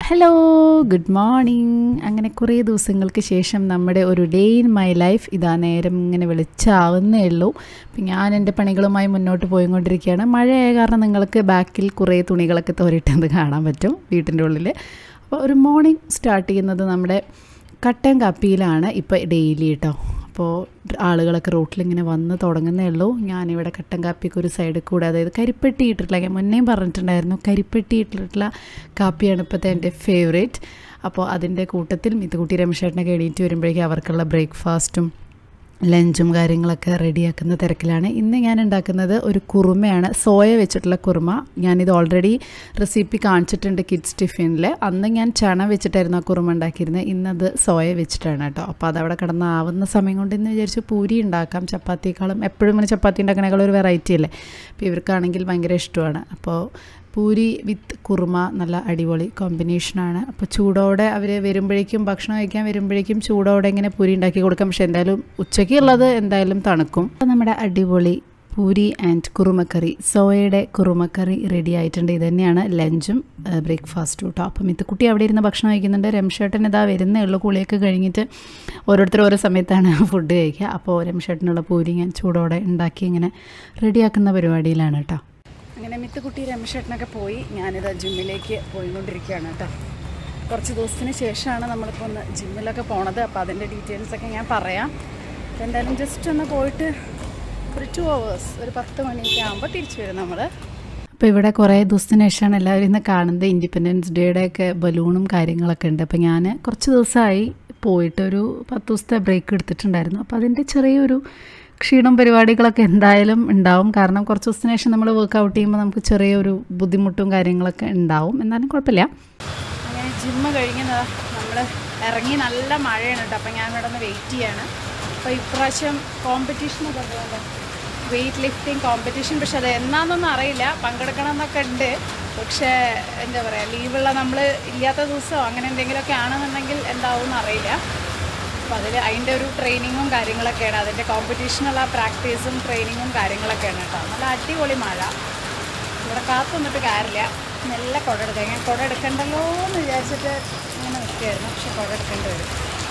Hello good morning അങ്ങനെ കുറേ ദിവസങ്ങൾക്ക് ശേഷം നമ്മുടെ ഒരു ഡേ ഇൻ മൈ ലൈഫ് ഇതാ നേരം ഇങ്ങനെ വെളിച്ചാവുന്നേ ഉള്ളൂ അപ്പം ഞാൻ എൻ്റെ പണികളുമായി മുന്നോട്ട് പോയിക്കൊണ്ടിരിക്കുകയാണ് മഴയായ കാരണം നിങ്ങൾക്ക് ബാക്കിൽ കുറേ തുണികളൊക്കെ തോരിട്ടെന്ന് കാണാൻ പറ്റും വീട്ടിൻ്റെ ഉള്ളിൽ അപ്പോൾ ഒരു മോർണിംഗ് സ്റ്റാർട്ട് ചെയ്യുന്നത് നമ്മുടെ കട്ടൻ കാപ്പിയിലാണ് ഇപ്പോൾ ഡെയിലി കേട്ടോ അപ്പോൾ ആളുകളൊക്കെ റോട്ടിലിങ്ങനെ വന്ന് തുടങ്ങുന്നേ ഉള്ളൂ ഞാനിവിടെ കട്ടൻ കാപ്പിക്ക് ഒരു സൈഡിൽ കൂടെ അതായത് കരിപ്പെട്ടി ഇട്ടിട്ടുള്ള ഞാൻ മുന്നേയും പറഞ്ഞിട്ടുണ്ടായിരുന്നു കരിപ്പെട്ടി ഇട്ടിട്ടുള്ള കാപ്പിയാണ് ഇപ്പോഴത്തെ എൻ്റെ ഫേവറേറ്റ് അപ്പോൾ അതിൻ്റെ കൂട്ടത്തിൽ മിത്തുകുട്ടി രമേശേട്ടനൊക്കെ എണീറ്റ് വരുമ്പോഴേക്കും അവർക്കുള്ള ബ്രേക്ക്ഫാസ്റ്റും ലഞ്ചും കാര്യങ്ങളൊക്കെ റെഡിയാക്കുന്ന തിരക്കിലാണ് ഇന്ന് ഞാൻ ഉണ്ടാക്കുന്നത് ഒരു കുറുമയാണ് സോയ വെച്ചിട്ടുള്ള കുറുമ ഞാനിത് ഓൾറെഡി റെസിപ്പി കാണിച്ചിട്ടുണ്ട് കിഡ്സ് ടിഫിനിൽ അന്ന് ഞാൻ ചണ വെച്ചിട്ടായിരുന്നു ആ കുറുമ ഉണ്ടാക്കിയിരുന്നത് ഇന്നത് സോയ വെച്ചിട്ടാണ് കേട്ടോ അപ്പോൾ അതവിടെ കിടന്ന് ആവുന്ന സമയം കൊണ്ട് ഇന്ന് വിചാരിച്ചു പൂരി ഉണ്ടാക്കാം ചപ്പാത്തിയേക്കാളും എപ്പോഴും ഇങ്ങനെ ചപ്പാത്തി ഉണ്ടാക്കണേക്കാളും ഒരു വെറൈറ്റി അല്ലേ അപ്പോൾ ഇവർക്കാണെങ്കിൽ ഭയങ്കര ഇഷ്ടമാണ് അപ്പോൾ പൂരി വിത്ത് കുറുമ നല്ല അടിപൊളി കോമ്പിനേഷനാണ് അപ്പോൾ ചൂടോടെ അവർ വരുമ്പോഴേക്കും ഭക്ഷണം കഴിക്കാൻ വരുമ്പോഴേക്കും ചൂടോടെ ഇങ്ങനെ പൂരി ഉണ്ടാക്കി കൊടുക്കാം പക്ഷേ എന്തായാലും ഉച്ചയ്ക്കുള്ളത് എന്തായാലും തണുക്കും അപ്പോൾ നമ്മുടെ അടിപൊളി പൂരി ആൻഡ് കുറുമക്കറി സോയയുടെ കുറുമക്കറി റെഡി ആയിട്ടുണ്ട് ഇത് തന്നെയാണ് ലഞ്ചും ബ്രേക്ക്ഫാസ്റ്റും കേട്ടോ അപ്പം ഇത് കുട്ടി അവിടെ ഇരുന്ന് ഭക്ഷണം കഴിക്കുന്നുണ്ട് രംഷേട്ടൻ ഇതാ വരുന്നേ ഉള്ളൂ കുളിയൊക്കെ കഴിഞ്ഞിട്ട് ഓരോരുത്തർ ഓരോ സമയത്താണ് ഫുഡ് കഴിക്കുക അപ്പോൾ രംഷേട്ടനുള്ള പൂരി ഞാൻ ചൂടോടെ ഉണ്ടാക്കി ഇങ്ങനെ റെഡിയാക്കുന്ന പരിപാടിയിലാണ് കേട്ടോ അങ്ങനെ മിത്തുകുട്ടി രമേശേട്ടനൊക്കെ പോയി ഞാനിത് ജിമ്മിലേക്ക് പോയിക്കൊണ്ടിരിക്കുകയാണ് കേട്ടോ കുറച്ച് ദിവസത്തിന് ശേഷമാണ് നമ്മളിപ്പോൾ ഒന്ന് ജിമ്മിലൊക്കെ പോണത് അപ്പോൾ അതിൻ്റെ ഡീറ്റെയിൽസൊക്കെ ഞാൻ പറയാം അപ്പോൾ എന്തായാലും ജസ്റ്റ് ഒന്ന് പോയിട്ട് ഒരു ടു അവേഴ്സ് ഒരു പത്ത് മണിയൊക്കെ ആകുമ്പോൾ തിരിച്ചു വരും നമ്മൾ അപ്പോൾ ഇവിടെ കുറേ ദിവസത്തിന് ശേഷമാണ് എല്ലാവരും ഇന്ന് കാണുന്നത് ഇൻഡിപെൻഡൻസ് ഡേയുടെ ഒക്കെ ബലൂണും കാര്യങ്ങളൊക്കെ ഉണ്ട് അപ്പോൾ ഞാൻ കുറച്ച് ദിവസമായി പോയിട്ട് ഒരു പത്ത് ദിവസത്തെ ബ്രേക്ക് എടുത്തിട്ടുണ്ടായിരുന്നു അപ്പോൾ അതിൻ്റെ ചെറിയൊരു ക്ഷീണം പരിപാടികളൊക്കെ എന്തായാലും ഉണ്ടാവും കാരണം കുറച്ച് ദിവസത്തിന് ശേഷം നമ്മൾ വർക്കൗട്ട് ചെയ്യുമ്പോൾ നമുക്ക് ചെറിയൊരു ബുദ്ധിമുട്ടും കാര്യങ്ങളൊക്കെ ഉണ്ടാവും എന്നാലും കുഴപ്പമില്ല അങ്ങനെ ജിമ്മ് കഴിഞ്ഞതാ നമ്മൾ ഇറങ്ങി നല്ല മഴയാണ് കേട്ടോ അപ്പോൾ ഞാൻ ഇവിടെ നിന്ന് വെയിറ്റ് ചെയ്യാണ് അപ്പോൾ ഇപ്രാവശ്യം കോമ്പറ്റീഷനൊക്കെ ഉണ്ടല്ലോ വെയിറ്റ് ലിഫ്റ്റിംഗ് കോമ്പറ്റീഷൻ പക്ഷെ അത് എന്നാന്നൊന്നും അറിയില്ല പങ്കെടുക്കണം എന്നൊക്കെ ഉണ്ട് പക്ഷേ എന്താ പറയുക ലീവുള്ള നമ്മൾ ഇല്ലാത്ത ദിവസമോ അങ്ങനെ എന്തെങ്കിലുമൊക്കെ ആണെന്നുണ്ടെങ്കിൽ എന്താവും അറിയില്ല അപ്പോൾ അതിൽ അതിൻ്റെ ഒരു ട്രെയിനിങ്ങും കാര്യങ്ങളൊക്കെയാണ് അതിൻ്റെ കോമ്പറ്റീഷനുള്ള പ്രാക്ടീസും ട്രെയിനിങ്ങും കാര്യങ്ങളൊക്കെയാണ് കേട്ടോ നല്ല അടിപൊളി മഴ ഇവിടെ കാത്തൊന്നിട്ട് കാര്യമില്ല നല്ല കുട എടുക്കാം ഞാൻ കുട എടുക്കണ്ടല്ലോ എന്ന് വിചാരിച്ചിട്ട് ഇങ്ങനെ നിൽക്കുകയായിരുന്നു പക്ഷെ കുട എടുക്കേണ്ടി വരും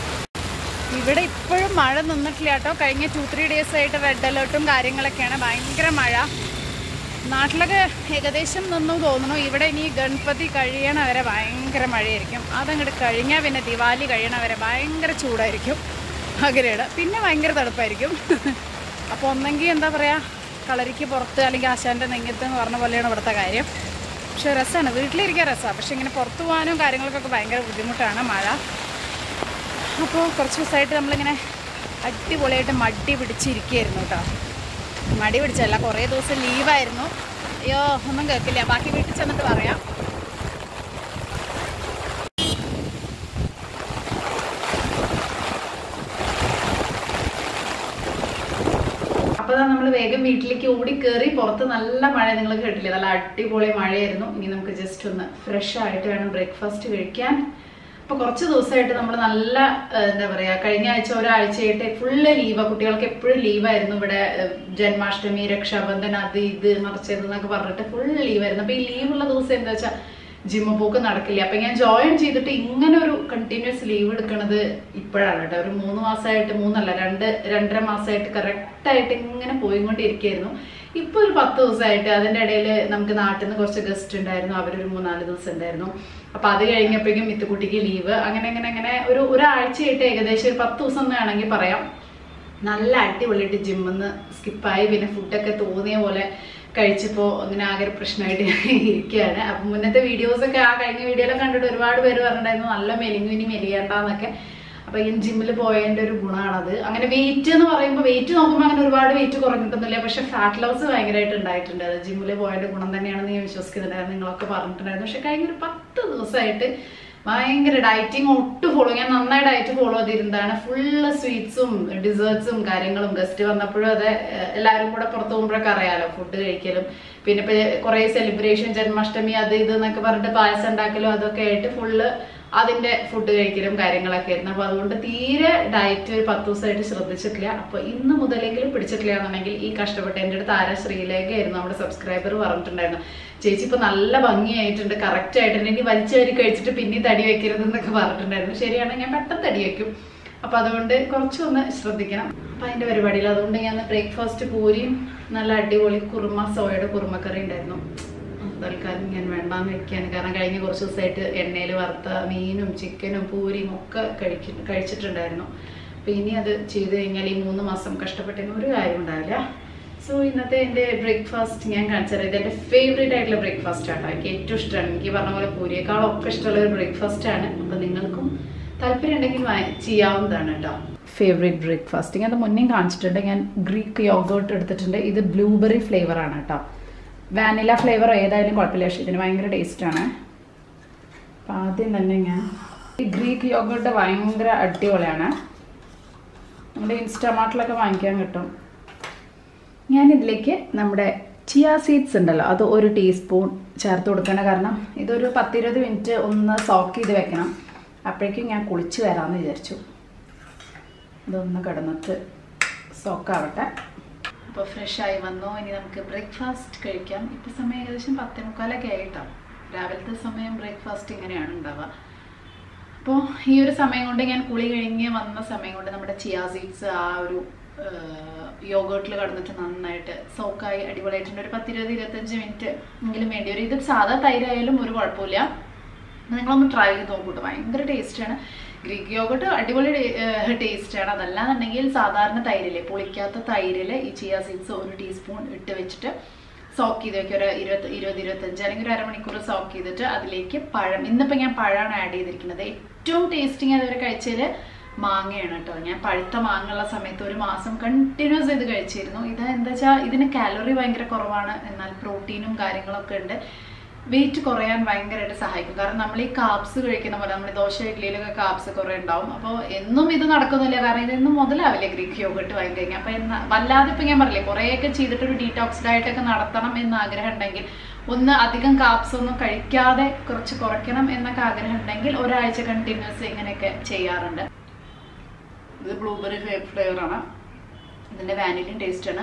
ഇവിടെ ഇപ്പോഴും മഴ നിന്നിട്ടില്ല കേട്ടോ കഴിഞ്ഞ ടു ത്രീ ഡേയ്സ് ആയിട്ട് റെഡ് അലേർട്ടും കാര്യങ്ങളൊക്കെയാണ് ഭയങ്കര മഴ നാട്ടിലൊക്കെ ഏകദേശം നിന്നു തോന്നുന്നു ഇവിടെ ഇനി ഗണപതി കഴിയണ വരെ ഭയങ്കര മഴയായിരിക്കും അതങ്ങോട്ട് കഴിഞ്ഞാൽ പിന്നെ ദിവാലി കഴിയണ വരെ ഭയങ്കര ചൂടായിരിക്കും അങ്ങനെയാണ് പിന്നെ ഭയങ്കര തണുപ്പായിരിക്കും അപ്പോൾ ഒന്നെങ്കിൽ എന്താ പറയുക കളരിക്ക് പുറത്ത് അല്ലെങ്കിൽ ആശാൻ്റെ നെയ്യത്ത് എന്ന് പറഞ്ഞ പോലെയാണ് ഇവിടുത്തെ കാര്യം പക്ഷേ രസമാണ് വീട്ടിലിരിക്കാൻ രസമാണ് പക്ഷേ ഇങ്ങനെ പുറത്ത് പോകാനും കാര്യങ്ങൾക്കൊക്കെ ഭയങ്കര ബുദ്ധിമുട്ടാണ് മഴ അപ്പോൾ കുറച്ച് ദിവസമായിട്ട് നമ്മളിങ്ങനെ അടിപൊളിയായിട്ട് മടി പിടിച്ചിരിക്കുകയായിരുന്നു കേട്ടോ മടി പിടിച്ചല്ല കുറേ ദിവസം ലീവായിരുന്നു അയ്യോ ഒന്നും കേൾക്കില്ല ബാക്കി വീട്ടിൽ ചെന്നിട്ട് പറയാം അപ്പോൾ നമ്മൾ വേഗം വീട്ടിലേക്ക് ഓടി കയറി പുറത്ത് നല്ല മഴ നിങ്ങൾ കേട്ടില്ലേ നല്ല അടിപൊളി മഴയായിരുന്നു ഇനി നമുക്ക് ജസ്റ്റ് ഒന്ന് ഫ്രഷ് ആയിട്ട് വേണം ബ്രേക്ക്ഫാസ്റ്റ് കഴിക്കാൻ അപ്പൊ കുറച്ച് ദിവസമായിട്ട് നമ്മൾ നല്ല എന്താ പറയാ കഴിഞ്ഞ ആഴ്ച ഒരാഴ്ചയായിട്ട് ഫുള്ള് ലീവാ കുട്ടികൾക്ക് എപ്പോഴും ലീവായിരുന്നു ഇവിടെ ജന്മാഷ്ടമി രക്ഷാബന്ധൻ അത് ഇത് മറിച്ചത് എന്നൊക്കെ പറഞ്ഞിട്ട് ഫുള്ള് ലീവായിരുന്നു അപ്പൊ ഈ ലീവുള്ള ദിവസം എന്താ വെച്ചാൽ ജിമ്മ് പോക്ക് നടക്കില്ല അപ്പൊ ഞാൻ ജോയിൻ ചെയ്തിട്ട് ഇങ്ങനെ ഒരു കണ്ടിന്യൂസ് ലീവ് എടുക്കണത് ഇപ്പോഴാണ് കേട്ടോ ഒരു മൂന്ന് മാസമായിട്ട് മൂന്നല്ല രണ്ട് രണ്ടര മാസമായിട്ട് കറക്റ്റ് ആയിട്ട് ഇങ്ങനെ പോയിക്കൊണ്ടിരിക്കുകയായിരുന്നു ഇപ്പൊ ഒരു പത്ത് ദിവസമായിട്ട് അതിന്റെ ഇടയിൽ നമുക്ക് നാട്ടിൽ നിന്ന് കുറച്ച് ഗസ്റ്റ് ഉണ്ടായിരുന്നു അവരൊരു മൂന്നാല് ദിവസം ഉണ്ടായിരുന്നു അപ്പൊ അത് കഴിഞ്ഞപ്പോഴേക്കും മിത്തുകുട്ടിക്ക് ലീവ് അങ്ങനെ അങ്ങനെ അങ്ങനെ ഒരു ഒരാഴ്ചയായിട്ട് ഏകദേശം ഒരു പത്ത് ദിവസം എന്ന് വേണമെങ്കിൽ പറയാം നല്ല അടിപൊളിയായിട്ട് ജിമ്മിന്ന് സ്കിപ്പായി പിന്നെ ഫുഡൊക്കെ തോന്നിയ പോലെ കഴിച്ചപ്പോൾ അങ്ങനെ ആകെ ഒരു പ്രശ്നമായിട്ട് ഇരിക്കുകയാണ് അപ്പം മുന്നത്തെ വീഡിയോസൊക്കെ ആ കഴിഞ്ഞ വീഡിയോയിലൊക്കെ കണ്ടിട്ട് ഒരുപാട് പേര് പറഞ്ഞിട്ടുണ്ടായിരുന്നു നല്ല മെലിഞ്ഞു ഇനി മെലിയണ്ടെന്നൊക്കെ അപ്പൊ ഈ ജിമ്മിൽ പോയതിന്റെ ഒരു ഗുണമാണത് അങ്ങനെ വെയിറ്റ് എന്ന് പറയുമ്പോൾ വെയിറ്റ് നോക്കുമ്പോൾ അങ്ങനെ ഒരുപാട് വെയിറ്റ് കുറഞ്ഞിട്ടൊന്നുമില്ല പക്ഷെ ഫാറ്റ് ലോസ് ഭയങ്കരമായിട്ട് ഉണ്ടായിട്ടുണ്ട് അത് ജിമ്മിൽ പോയതിന്റെ ഗുണം തന്നെയാണെന്ന് ഞാൻ വിശ്വസിക്കുന്നുണ്ടായിരുന്നു നിങ്ങളൊക്കെ പറഞ്ഞിട്ടുണ്ടായിരുന്നു പക്ഷെ കഴിഞ്ഞ ഒരു പത്ത് ദിവസമായിട്ട് ഭയങ്കര ഡയറ്റിങ് ഒട്ടും ഫോളോ ഞാൻ നന്നായി ഡയറ്റ് ഫോളോ ചെയ്തിരുന്നതാണ് ഫുള്ള് സ്വീറ്റ്സും ഡിസേർട്സും കാര്യങ്ങളും ഗസ്റ്റ് വന്നപ്പോഴും അതെ ഏഹ് എല്ലാവരും കൂടെ പുറത്ത് പോകുമ്പോഴൊക്കെ അറിയാലോ ഫുഡ് കഴിക്കലും പിന്നെ ഇപ്പൊ കുറെ സെലിബ്രേഷൻ ജന്മാഷ്ടമി അത് ഇത് എന്നൊക്കെ പറഞ്ഞിട്ട് പായസം ഉണ്ടാക്കലും അതൊക്കെ ആയിട്ട് ഫുള്ള് അതിന്റെ ഫുഡ് കഴിക്കലും കാര്യങ്ങളൊക്കെ ആയിരുന്നു അപ്പൊ അതുകൊണ്ട് തീരെ ഡയറ്റ് ഒരു പത്ത് ദിവസമായിട്ട് ശ്രദ്ധിച്ചിട്ടില്ല അപ്പൊ ഇന്ന് മുതലെങ്കിലും പിടിച്ചിട്ടില്ല എന്നുണ്ടെങ്കിൽ ഈ കഷ്ടപ്പെട്ട് എൻ്റെ അടുത്ത് ആരാ ശ്രീലേഖ ആയിരുന്നു നമ്മുടെ സബ്സ്ക്രൈബർ പറഞ്ഞിട്ടുണ്ടായിരുന്നു ചേച്ചി ഇപ്പൊ നല്ല ഭംഗിയായിട്ടുണ്ട് കറക്റ്റ് ആയിട്ടുണ്ട് ഇനി വലിച്ചേരി കഴിച്ചിട്ട് പിന്നെ തടി വെക്കരുത് എന്നൊക്കെ പറഞ്ഞിട്ടുണ്ടായിരുന്നു ശരിയാണ് ഞാൻ പെട്ടെന്ന് തടി വെക്കും അപ്പൊ അതുകൊണ്ട് കുറച്ചൊന്ന് ശ്രദ്ധിക്കണം അപ്പൊ അതിന്റെ പരിപാടിയിൽ അതുകൊണ്ട് ഞാൻ ബ്രേക്ക്ഫാസ്റ്റ് പൂരിയും നല്ല അടിപൊളി കുറുമ സോയയുടെ കുറുമക്കറി ഉണ്ടായിരുന്നു തൽക്കാലം ഞാൻ വേണ്ടാന്ന് വെക്കാൻ കാരണം കഴിഞ്ഞ കുറച്ച് ദിവസമായിട്ട് എണ്ണയിൽ വറുത്ത മീനും ചിക്കനും പൂരിയും ഒക്കെ കഴിക്കു കഴിച്ചിട്ടുണ്ടായിരുന്നു അപ്പൊ ഇനി അത് ചെയ്ത് കഴിഞ്ഞാൽ ഈ മൂന്ന് മാസം കഷ്ടപ്പെട്ടതിന് ഒരു കാര്യം ഉണ്ടാവില്ല സോ ഇന്നത്തെ എൻ്റെ ബ്രേക്ക്ഫാസ്റ്റ് ഞാൻ കാണിച്ചത് ഇത് എൻ്റെ ഫേവറേറ്റ് ആയിട്ടുള്ള ബ്രേക്ക്ഫാസ്റ്റ് ആണ് എനിക്ക് ഏറ്റവും ഇഷ്ടമാണ് എനിക്ക് പറഞ്ഞ പോലെ പൂരിയേക്കാളും ഒക്കെ ഇഷ്ടമുള്ള ഒരു ബ്രേക്ക്ഫാസ്റ്റ് ആണ് അപ്പം നിങ്ങൾക്കും താല്പര്യം ഉണ്ടെങ്കിൽ വാ- ചെയ്യാവുന്നതാണ് കേട്ടോ ഫേവറേറ്റ് ബ്രേക്ക്ഫാസ്റ്റ് ഞാൻ അത് മുന്നേ കാണിച്ചിട്ടുണ്ട് ഞാൻ ഗ്രീക്ക് യോഗോട്ട് എടുത്തിട്ടുണ്ട് ഇത് ബ്ലൂബെറി ഫ്ലേവർ ആണ് കേട്ടോ വാനില ഫ്ലേവർ ഏതായാലും കുഴപ്പമില്ല പക്ഷേ ഇതിന് ഭയങ്കര ടേസ്റ്റാണ് അപ്പം ആദ്യം തന്നെ ഞാൻ ഈ ഗ്രീക്ക് യോഗോട്ട് ഭയങ്കര അടിപൊളിയാണ് നമ്മുടെ ഇൻസ്റ്റാമാർട്ടിലൊക്കെ വാങ്ങിക്കാൻ കിട്ടും ഞാൻ ഇതിലേക്ക് നമ്മുടെ ചിയ സീഡ്സ് ഉണ്ടല്ലോ അത് ഒരു ടീസ്പൂൺ ചേർത്ത് കൊടുക്കണം കാരണം ഇതൊരു പത്തിരുപത് മിനിറ്റ് ഒന്ന് സോക്ക് ചെയ്ത് വെക്കണം അപ്പോഴേക്കും ഞാൻ കുളിച്ച് വരാമെന്ന് വിചാരിച്ചു ഇതൊന്ന് കിടന്നിട്ട് സോക്കാവട്ടെ അപ്പോൾ ഫ്രഷായി വന്നു ഇനി നമുക്ക് ബ്രേക്ക്ഫാസ്റ്റ് കഴിക്കാം ഇപ്പോൾ സമയം ഏകദേശം പത്തേ മുക്കാലൊക്കെ ആയിട്ടോ രാവിലത്തെ സമയം ബ്രേക്ക്ഫാസ്റ്റ് ഇങ്ങനെയാണ് ഉണ്ടാവുക അപ്പോൾ ഈ ഒരു സമയം കൊണ്ട് ഞാൻ കുളി കഴിഞ്ഞ് വന്ന സമയം കൊണ്ട് നമ്മുടെ ചിയാ സീഡ്സ് ആ ഒരു യോഗോട്ടിൽ കടന്നിട്ട് നന്നായിട്ട് സോക്കായി അടിപൊളിയായിട്ടുണ്ട് ഒരു പത്തിരുപത് ഇരുപത്തഞ്ച് മിനിറ്റ് എങ്കിലും വേണ്ടി വരും ഇത് സാധാ തൈരായാലും ഒരു കുഴപ്പമില്ല അപ്പോൾ നിങ്ങളൊന്ന് ട്രൈ ചെയ്ത് നോക്കൂട്ടോ ഭയങ്കര ടേസ്റ്റാണ് ഗ്രീക്ക് യോഗട്ട് അടിപൊളി ടേസ്റ്റാണ് അതല്ലാന്നുണ്ടെങ്കിൽ സാധാരണ തൈരില്ലേ പുളിക്കാത്ത തൈരിൽ ഈ ചിയ സീഡ്സ് ഒരു ടീസ്പൂൺ ഇട്ട് വെച്ചിട്ട് സോക്ക് ചെയ്ത് വെക്കുക ഒരു ഇരുപത്തി ഇരുപത് ഇരുപത്തഞ്ച് അല്ലെങ്കിൽ ഒരു അരമണിക്കൂർ സോക്ക് ചെയ്തിട്ട് അതിലേക്ക് പഴം ഇന്നിപ്പോൾ ഞാൻ പഴമാണ് ആഡ് ചെയ്തിരിക്കുന്നത് ഏറ്റവും ടേസ്റ്റിങ് അതുവരെ കഴിച്ചതിൽ മാങ്ങയാണ് കേട്ടോ ഞാൻ പഴുത്ത മാങ്ങ ഉള്ള സമയത്ത് ഒരു മാസം കണ്ടിന്യൂസ് ഇത് കഴിച്ചിരുന്നു ഇത് എന്താ വെച്ചാൽ ഇതിന് കാലറി ഭയങ്കര കുറവാണ് എന്നാൽ പ്രോട്ടീനും കാര്യങ്ങളൊക്കെ ഉണ്ട് വെയിറ്റ് കുറയാൻ ഭയങ്കരമായിട്ട് സഹായിക്കും കാരണം നമ്മൾ ഈ കാപ്സ് കഴിക്കുന്ന പോലെ നമ്മൾ ദോശ ഇഡ്ഡലിയിലൊക്കെ കാപ്സ് കുറേ ഉണ്ടാവും അപ്പോൾ എന്നും ഇത് നടക്കുന്നില്ല കാരണം ഇതൊന്നും മുതലാവില്ല ഗ്രീക്ക് യോഗട്ട് വാങ്ങി കഴിഞ്ഞാൽ അപ്പോൾ എന്നാ വല്ലാതെ ഇപ്പം ഞാൻ പറഞ്ഞില്ലേ കുറേയൊക്കെ ചെയ്തിട്ട് ഒരു ഡീറ്റോക്സ് ഡയറ്റ് ഒക്കെ നടത്തണം എന്ന് ആഗ്രഹം ഉണ്ടെങ്കിൽ ഒന്ന് അധികം കാപ്സ് ഒന്നും കഴിക്കാതെ കുറച്ച് കുറയ്ക്കണം എന്നൊക്കെ ആഗ്രഹം ഉണ്ടെങ്കിൽ ഒരാഴ്ച കണ്ടിന്യൂസ് ഇങ്ങനെയൊക്കെ ചെയ്യാറുണ്ട് ഇത് ബ്ലൂബെറി ഫ്ലേവറാണ് ഇതിൻ്റെ വാനിലിൻ ടേസ്റ്റാണ്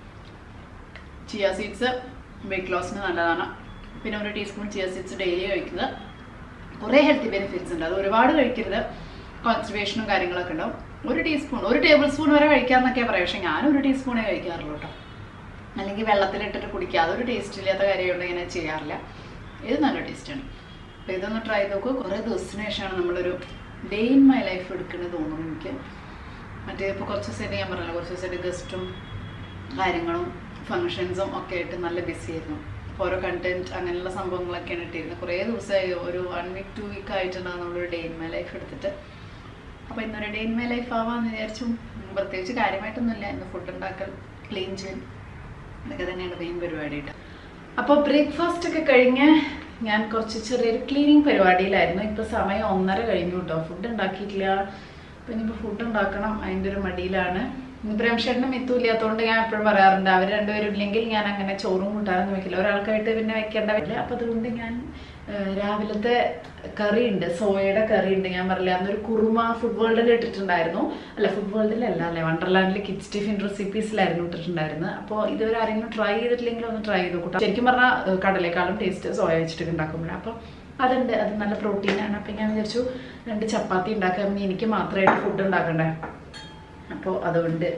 ചിയ സീഡ്സ് വെയിറ്റ് ലോസിന് നല്ലതാണ് പിന്നെ ഒരു ടീസ്പൂൺ ചിയ സീഡ്സ് ഡെയിലി കഴിക്കുന്നത് കുറേ ഹെൽത്തി ബെനിഫിറ്റ്സ് ഉണ്ട് അത് ഒരുപാട് കഴിക്കരുത് കോൺസ്റ്റിപ്പേഷനും കാര്യങ്ങളൊക്കെ ഉണ്ടാവും ഒരു ടീസ്പൂൺ ഒരു ടേബിൾ സ്പൂൺ വരെ കഴിക്കാമെന്നൊക്കെ പറയാം പക്ഷേ ഞാൻ ഒരു ടീസ്പൂണേ കഴിക്കാറുള്ളൂ കേട്ടോ അല്ലെങ്കിൽ വെള്ളത്തിലിട്ടിട്ട് കുടിക്കുക അതൊരു ടേസ്റ്റ് ഇല്ലാത്ത കാര്യമുണ്ട് ഇങ്ങനെ ചെയ്യാറില്ല ഇത് നല്ല ടേസ്റ്റാണ് അപ്പോൾ ഇതൊന്ന് ട്രൈ ചെയ്ത് നോക്കൂ കുറേ ദിവസത്തിന് ശേഷമാണ് നമ്മളൊരു ഡേ ഇൻ മൈ ലൈഫ് എടുക്കുന്നത് തോന്നുന്നു എനിക്ക് മറ്റേ ഇപ്പോൾ കുറച്ച് ദിവസമായിട്ട് ഞാൻ പറഞ്ഞല്ലോ കുറച്ച് ദിവസമായിട്ട് ഗസ്റ്റും കാര്യങ്ങളും ഫങ്ഷൻസും ഒക്കെ ആയിട്ട് നല്ല ബിസി ആയിരുന്നു അപ്പോൾ ഓരോ കണ്ടന്റ് അങ്ങനെയുള്ള സംഭവങ്ങളൊക്കെയാണ് ഇട്ടിരുന്നത് കുറേ ദിവസമായി ഒരു വൺ വീക്ക് ടു വീക്ക് ആയിട്ടുണ്ടാകും നമ്മളൊരു ഡേ ഇൻ മൈ ലൈഫ് എടുത്തിട്ട് അപ്പോൾ ഇന്നൊരു ഡേ ഇൻ മൈ ലൈഫ് ആവാമെന്ന് വിചാരിച്ചു ഉം, പ്രത്യേകിച്ച് കാര്യമായിട്ടൊന്നുമില്ല ഇന്ന് ഫുഡ് ഉണ്ടാക്കൽ ക്ലീൻ ചെയ്യൽ ഇതൊക്കെ തന്നെയാണ് മെയിൻ പരിപാടിയിട്ട് അപ്പോൾ ബ്രേക്ക്ഫാസ്റ്റ് ഒക്കെ കഴിഞ്ഞ് ഞാൻ കുറച്ച് ചെറിയൊരു ക്ലീനിങ് പരിപാടിയിലായിരുന്നു ഇപ്പോൾ സമയം ഒന്നര കഴിഞ്ഞു കേട്ടോ ഫുഡ് ഉണ്ടാക്കിയിട്ടില്ല അപ്പം ഇനിയിപ്പോൾ ഫുഡ് ഉണ്ടാക്കണം അതിൻ്റെ ഒരു മടിയിലാണ് ഇന്ന് പ്രേംഷേട്ടനും മിത്തും ഇല്ലാത്തതുകൊണ്ട് ഞാൻ എപ്പോഴും പറയാറുണ്ട് അവർ രണ്ടുപേരും ഇല്ലെങ്കിൽ ഞാൻ അങ്ങനെ ചോറും കൂട്ടാനൊന്നും വെക്കില്ല ഒരാൾക്കായിട്ട് പിന്നെ വെക്കേണ്ട വരില്ല അപ്പം അതുകൊണ്ട് ഞാൻ ആ, രാവിലത്തെ കറി ഉണ്ട് സോയയുടെ കറി ഉണ്ട് ഞാൻ പറഞ്ഞില്ല അന്നൊരു കുറുമ ഫുഡ് വേൾഡിൽ ഇട്ടിട്ടുണ്ടായിരുന്നു അല്ല ഫുഡ് വേൾഡിലല്ല അല്ലേ വണ്ടർലാൻഡിൽ കിഡ്സ് ടിഫിൻ റെസിപ്പീസിലായിരുന്നു ഇട്ടിട്ടുണ്ടായിരുന്നത് അപ്പോൾ ഇതുവരെ ആരെങ്കിലും ട്രൈ ചെയ്തിട്ടില്ലെങ്കിൽ ഒന്ന് ട്രൈ ചെയ്ത് കൂട്ടാം ശരിക്കും പറഞ്ഞാൽ കടലേക്കാളും ടേസ്റ്റ് സോയ വെച്ചിട്ട് ഉണ്ടാക്കുമ്പോഴാണ് അപ്പോൾ അതുണ്ട് അത് നല്ല പ്രോട്ടീനാണ് അപ്പം ഞാൻ വിചാരിച്ചു രണ്ട് ചപ്പാത്തി ഉണ്ടാക്കാൻ ഇനി എനിക്ക് മാത്രമായിട്ട് ഫുഡ് ഉണ്ടാക്കണ്ടേ അപ്പോൾ അതുകൊണ്ട്